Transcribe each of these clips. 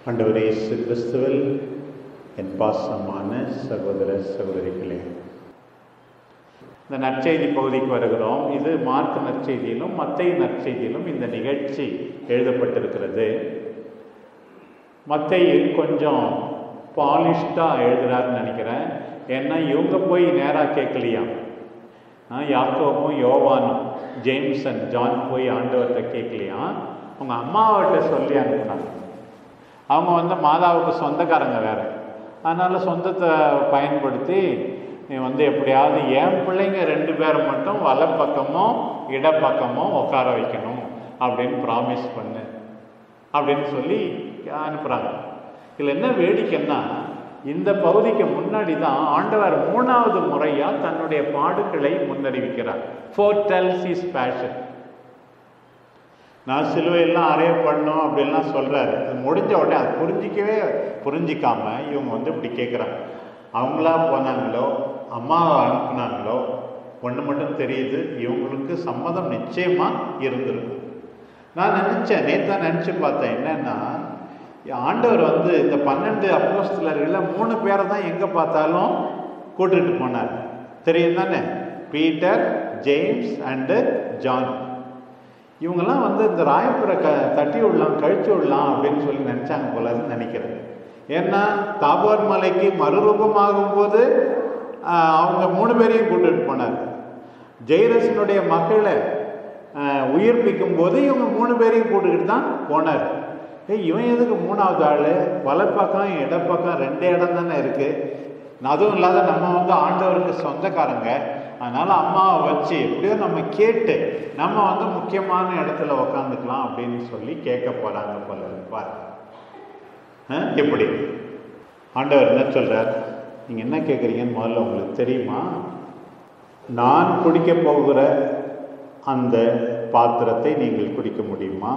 ஆண்டவர் இயேசு கிறிஸ்துவில் என் பாசமான சகோதர சகோதரிகளே இந்த நற்செய்தி பகுதிக்கு வருகிறோம் இது மார்க் நற்செய்தியிலும் மத்திய நற்செய்தியிலும் இந்த நிகழ்ச்சி எழுதப்பட்டிருக்கிறது மத்திய கொஞ்சம் பாலிஷ்டாக எழுதுறாருன்னு நினைக்கிறேன் ஏன்னா இவங்க போய் நேராக கேட்கலையாம் ஆ, யாக்கோபும் யோவானும் ஜேம்ஸ் அண்ட் ஜான் போய் ஆண்டவர்கிட்ட கேட்கலையாம் அவங்க அம்மாவர்கிட்ட சொல்லி அனுப்புனாங்க அவங்க வந்து மாதாவுக்கு சொந்தக்காரங்க வேற அதனால சொந்தத்தை பயன்படுத்தி நீ வந்து எப்படியாவது என் பிள்ளைங்க ரெண்டு பேரை மட்டும் வலப்பக்கமோ இடப்பக்கமோ உட்கார வைக்கணும் அப்படின்னு ப்ராமிஸ் பண்ணு அப்படின்னு சொல்லி அனுப்புகிறாங்க இதில் என்ன வேடிக்கைன்னா இந்த பகுதிக்கு முன்னாடி தான் ஆண்டவர் மூணாவது முறையாக தன்னுடைய பாடுகளை முன்னறிவிக்கிறார் ஃபோர் டெல்ஸ் இஸ் பேஷன் நான் சிலுவையெல்லாம் அறைய பண்ணோம் அப்படின்லாம் சொல்கிறாரு அது முடிஞ்ச உடனே அது புரிஞ்சிக்கவே புரிஞ்சிக்காம இவங்க வந்து இப்படி கேட்குறாங்க அவங்களா போனாங்களோ அம்மாவை அனுப்புனாங்களோ ஒன்று மட்டும் தெரியுது இவங்களுக்கு சம்மதம் நிச்சயமாக இருந்திருக்கும் நான் நினச்சேன் நேற்று நினச்சி பார்த்தேன் என்னன்னா ஆண்டவர் வந்து இந்த பன்னெண்டு அப்போஸ்தலர்களில் மூணு பேரை தான் எங்கே பார்த்தாலும் கூட்டிட்டு போனார் தெரியும் தானே பீட்டர் ஜேம்ஸ் அண்டு ஜான் இவங்கெல்லாம் வந்து இந்த ராயப்புரை க தட்டி விடலாம் கழிச்சு விடலாம் அப்படின்னு சொல்லி நினச்சாங்க போலன்னு நினைக்கிறேன் ஏன்னா தாபோர் மலைக்கு மறுரூபமாகும் போது ஆஹ், அவங்க மூணு பேரையும் கூட்டிட்டு போனார் ஜெயரசனுடைய மகளை ஆஹ், உயிர்ப்பிக்கும் போது இவங்க மூணு பேரையும் கூட்டுக்கிட்டு தான் போனார் ஏய் இவன் எதுக்கு மூணாவது ஆள் வலப்பக்கம் இடப்பக்கம் ரெண்டு இடம் தானே இருக்கு அதுவும் இல்லாத நம்ம வந்து ஆண்டவருக்கு சொந்தக்காரங்க அதனால அம்மாவை வச்சு எப்படியோ நம்ம கேட்டு நம்ம வந்து முக்கியமான இடத்துல உக்காந்துக்கலாம் அப்படின்னு சொல்லி கேட்க போறாங்க போல இருக்கு பாருங்க ஆ, எப்படி ஆண்டவர் என்ன சொல்றார் நீங்க என்ன கேட்குறீங்கன்னு முதல்ல உங்களுக்கு தெரியுமா நான் குடிக்க போகிற அந்த பாத்திரத்தை நீங்கள் குடிக்க முடியுமா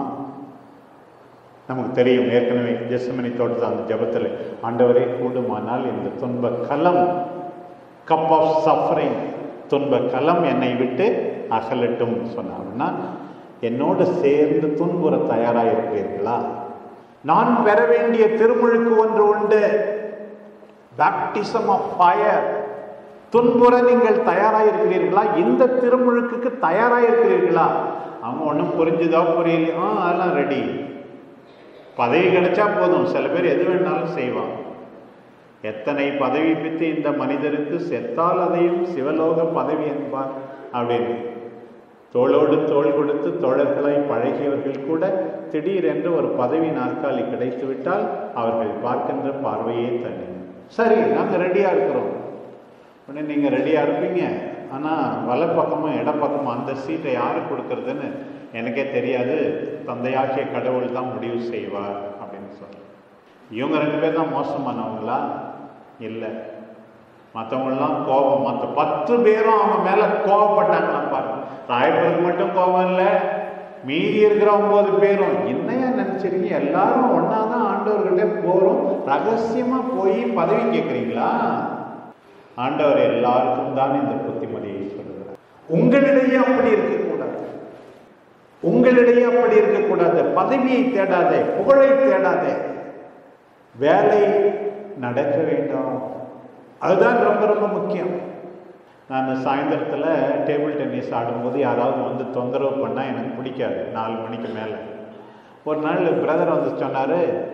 நமக்கு தெரியும் ஏற்கனவே ஜெசமனி தோட்டத்தில் அந்த ஜபத்தில் ஆண்டவரே கூடுமானால் இந்த துன்ப கலம் கப் ஆஃப் சஃபரிங் துன்ப கலம் என்னை விட்டு அகலட்டும் சொன்னாங்கன்னா என்னோடு சேர்ந்து துன்புற தயாராக இருக்கிறீர்களா நான் பெற வேண்டிய திருமுழுக்கு ஒன்று உண்டு பேப்டிசம் ஆஃப் ஃபயர் துன்புற நீங்கள் தயாராக இருக்கிறீர்களா இந்த திருமுழுக்குக்கு தயாராக இருக்கிறீர்களா அவங்க ஒன்றும் புரிஞ்சுதா புரியலையா ஆ அதெல்லாம் ரெடி பதவி கிடைச்சா போதும் சில பேர் எது வேணாலும் செய்வான் எத்தனை பதவி பித்து இந்த மனிதருக்கு செத்தால் அதையும் சிவலோக பதவி என்பார் அப்படின்னு தோளோடு தோள் கொடுத்து தோழர்களாய் பழகியவர்கள் கூட திடீரென்று ஒரு பதவி நாற்காலி கிடைத்து விட்டால் அவர்கள் பார்க்கின்ற பார்வையே தனி சரி நாங்கள் ரெடியாக இருக்கிறோம் உடனே நீங்கள் ரெடியாக இருப்பீங்க ஆனால் வலப்பக்கமும் இடப்பக்கமும் அந்த சீட்டை யாருக்கு கொடுக்கறதுன்னு எனக்கே தெரியாது தந்தையாகிய கடவுள் தான் முடிவு செய்வார் அப்படின்னு சொல்றேன் இவங்க ரெண்டு பேர் தான் மோசமானவங்களா இல்லை மற்றவங்களாம் கோபம் மற்ற பத்து பேரும் அவங்க மேலே கோபப்பட்டாங்களாம் பாருங்க ராயபுரத்துக்கு மட்டும் கோபம் இல்லை மீதி இருக்கிற ஒன்பது பேரும் என்னையா நினைச்சிருக்கீங்க எல்லாரும் ஒன்னா தான் ஆண்டவர்கிட்ட போறோம் ரகசியமா போய் பதவி கேட்குறீங்களா ஆண்டவர் எல்லாருக்கும் தான் இந்த புத்திமதியை சொல்லுகிறார் உங்களிடையே அப்படி இருக்கக்கூடாது உங்களிடையே அப்படி இருக்கக்கூடாது பதவியை தேடாதே புகழை தேடாதே வேலை நடக்க வேண்டும் அதுதான் ரொம்ப ரொம்ப முக்கியம் நான் சாயந்தரத்தில் டேபிள் டென்னிஸ் ஆடும்போது யாராவது வந்து தொந்தரவு பண்ணால் எனக்கு பிடிக்காது நாலு மணிக்கு மேலே ஒரு நாள் பிரதர் வந்து சொன்னார்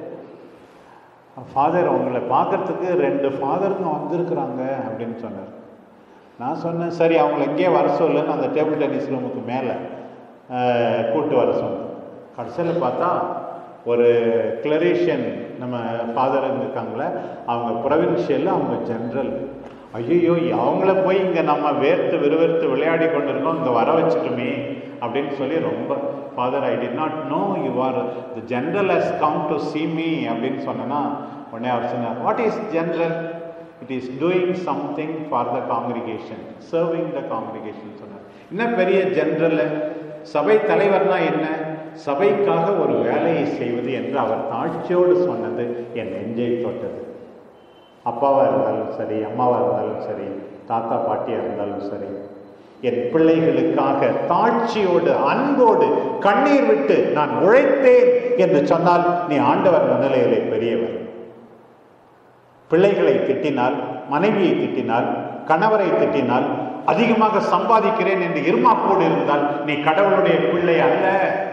ஃபாதர் உங்களை பார்க்கறதுக்கு ரெண்டு ஃபாதருங்க வந்திருக்கிறாங்க அப்படின்னு சொன்னார் நான் சொன்னேன் சரி அவங்கள எங்கேயே வர சொல்லுன்னு அந்த டேபிள் டென்னிஸ் ரூமுக்கு மேலே கூட்டு வர சொன்னேன் கடைசியில் பார்த்தா ஒரு கிளரேஷன் நம்ம ஃபாதருங்க இருக்காங்களே அவங்க ப்ரொவின்ஷியல் அவங்க ஜென்ரல் ஐயோ அவங்கள போய் இங்கே நம்ம வேர்த்து விறுவிறுத்து விளையாடி கொண்டிருக்கோம் இங்கே வர வச்சுட்டுமே அப்படின்னு சொல்லி ரொம்ப father I did not know you are the general has come to see me அப்படின்னு சொன்னேன்னா உடனே அவர் சொன்னார் what is general it is doing something for the congregation serving the congregation சொன்னார் என்ன பெரிய ஜென்ரல் சபை தலைவர்னா என்ன சபைக்காக ஒரு வேலையை செய்வது என்று அவர் தாழ்ச்சியோடு சொன்னது என் நெஞ்சை தொட்டது அப்பாவாக இருந்தாலும் சரி அம்மாவாக இருந்தாலும் சரி தாத்தா பாட்டியாக இருந்தாலும் சரி என் பிள்ளைகளுக்காக தாட்சியோடு அன்போடு கண்ணீர் விட்டு நான் உழைத்தேன் என்று சொன்னால் நீ ஆண்டவர் முன்னிலையிலே பெரியவர் பிள்ளைகளை திட்டினால் மனைவியை திட்டினால் கணவரை திட்டினால் அதிகமாக சம்பாதிக்கிறேன் என்று இருமாப்போடு இருந்தால் நீ கடவுளுடைய பிள்ளை அல்ல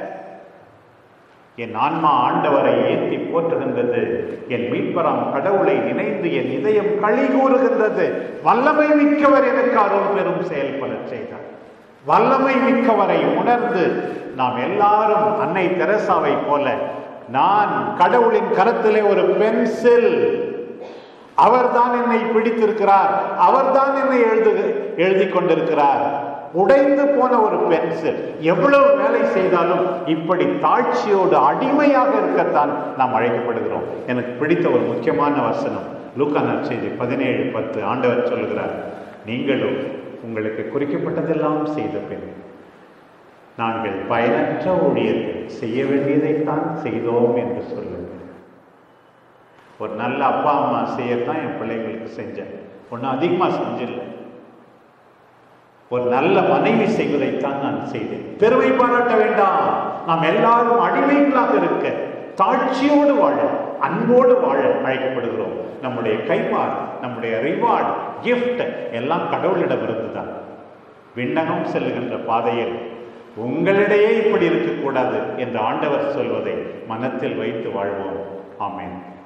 என் ஆன்மா ஆண்டவரை ஏற்றி போற்றுகின்றது என் மீட்பராம் கடவுளை நினைந்து என் இதயம் களி கூறுகின்றது வல்லமை மிக்கவர் எனக்கு அருள் பெரும் செயல்பட செய்தார் வல்லமை மிக்கவரை உணர்ந்து நாம் எல்லாரும் அன்னை தெரசாவை போல நான் கடவுளின் கரத்திலே ஒரு பென்சில் அவர்தான் என்னை பிடித்திருக்கிறார் அவர்தான் என்னை எழுது எழுதி கொண்டிருக்கிறார் உடைந்து போன ஒரு பென்சில் எவ்வளவு வேலை செய்தாலும் இப்படி தாழ்ச்சியோடு அடிமையாக இருக்கத்தான் நாம் அழைக்கப்படுகிறோம் எனக்கு பிடித்த ஒரு முக்கியமான வசனம் லூக்கா நற்செய்தி பதினேழு பத்து ஆண்டவர் சொல்கிறார் நீங்களும் உங்களுக்கு குறிக்கப்பட்டதெல்லாம் செய்த பின் நாங்கள் பயனற்ற ஊழியர்கள் செய்ய வேண்டியதைத்தான் செய்தோம் என்று சொல்லுங்கள் ஒரு நல்ல அப்பா அம்மா செய்யத்தான் என் பிள்ளைங்களுக்கு செஞ்சேன் ஒன்றும் அதிகமாக செஞ்சில்லை ஒரு நல்ல மனைவி செய்வதைத்தான் நான் செய்தேன் பெருமை பாராட்ட வேண்டாம் நாம் எல்லாரும் அடிமைகளாக இருக்க தாட்சியோடு வாழ அன்போடு வாழ அழைக்கப்படுகிறோம் நம்முடைய கைமாறு நம்முடைய ரிவார்டு கிஃப்ட் எல்லாம் கடவுளிடமிருந்து தான் விண்ணகம் செல்லுகின்ற பாதையில் உங்களிடையே இப்படி இருக்கக்கூடாது என்று ஆண்டவர் சொல்வதை மனத்தில் வைத்து வாழ்வோம் ஆமென்